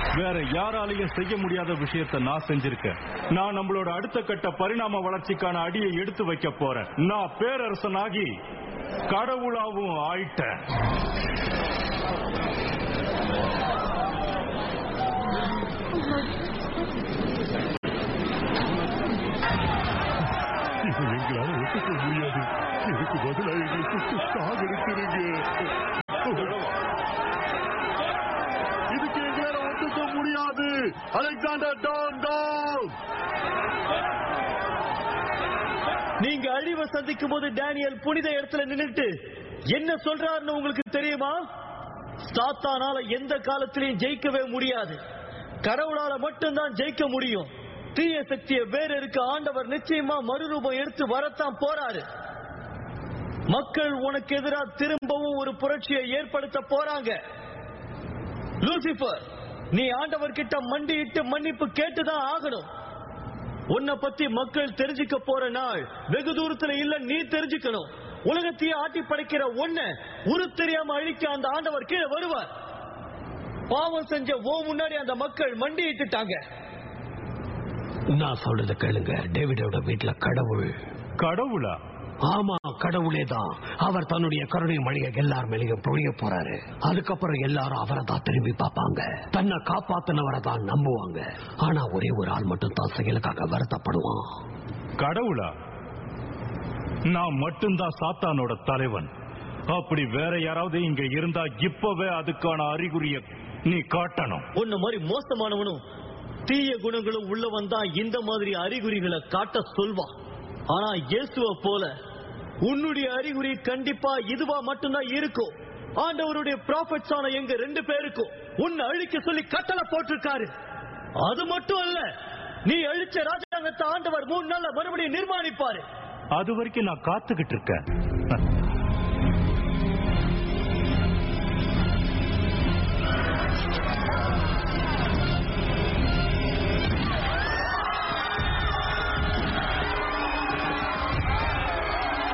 வேற யாராலையும் செய்ய முடியாத விஷயத்தை நான் செஞ்சிருக்கேன் நான் நம்மளோட அடுத்த கட்ட பரிணாம வளர்ச்சிக்கான அடியை எடுத்து வைக்க போறேன் நான் பேரரசனாகி கடவுளாவும் ஆயிட்டேன் இதை எங்களால ஒத்துக்க முடியாது இதுக்கு பதிலா எங்களை சுட்டு சாகடிச்சிருங்க இதுக்கு எங்களால ஒத்துக்க முடியாது அலெக்சாண்டர் டவுன் டவுன் நீங்க அழிவை சந்திக்கும் போது டேனியல் புனித இடத்துல நின்னுட்டு என்ன சொல்றாருன்னு உங்களுக்கு தெரியுமா சாத்தானால எந்த காலத்திலையும் ஜெயிக்கவே முடியாது கடவுளால மட்டும்தான் ஜெயிக்க முடியும் தீய சக்தியை வேற இருக்க ஆண்டவர் நிச்சயமா மறுரூபம் எடுத்து வரத்தான் போறாரு மக்கள் உனக்கு எதிராக திரும்பவும் ஒரு புரட்சியை ஏற்படுத்த போறாங்க லூசிபர் நீ ஆண்டவர் கிட்ட மண்டியிட்டு மன்னிப்பு கேட்டுதான் ஆகணும் உன்னை பத்தி மக்கள் தெரிஞ்சுக்க போற நாள் வெகு தூரத்துல இல்ல நீ தெரிஞ்சுக்கணும் உலகத்தையே ஆட்டி படைக்கிற ஒன்ன உரு தெரியாம அழிக்க அந்த ஆண்டவர் கீழே வருவார் பாவம் செஞ்ச ஓ முன்னாடி அந்த மக்கள் மண்டியிட்டுட்டாங்க நான் சொல்றத கேளுங்க டேவிடோட வீட்டுல கடவுள் கடவுளா ஆமா கடவுளே தான் அவர் தன்னுடைய கருணை மழையை எல்லார் மேலேயும் பொழிய போறாரு அதுக்கப்புறம் எல்லாரும் அவரை தான் திரும்பி பார்ப்பாங்க தன்னை காப்பாத்தினவரை தான் நம்புவாங்க ஆனா ஒரே ஒரு ஆள் மட்டும் தான் செயலுக்காக வருத்தப்படுவான் கடவுளா நான் மட்டும்தான் சாத்தானோட தலைவன் அப்படி வேற யாராவது இங்க இருந்தா இப்பவே அதுக்கான அறிகுறிய நீ காட்டணும் உன்ன மாதிரி மோசமானவனும் தீய குணங்களும் உள்ளவன் தான் இந்த மாதிரி அறிகுறிகளை காட்ட சொல்வான் ஆனா இயேசுவ போல உன்னுடைய அறிகுறி கண்டிப்பா இதுவா மட்டும்தான் இருக்கும் ஆண்டவருடைய ப்ராஃபட்ஸ் ஆன எங்க ரெண்டு பேருக்கும் உன்னை அழிக்க சொல்லி கட்டளை போட்டிருக்காரு அது மட்டும் அல்ல நீ அழிச்ச ராஜாங்கத்தை ஆண்டவர் மூணு நாள்ல மறுபடியும் நிர்மாணிப்பாரு அது வரைக்கும் நான் காத்துக்கிட்டு இருக்கேன்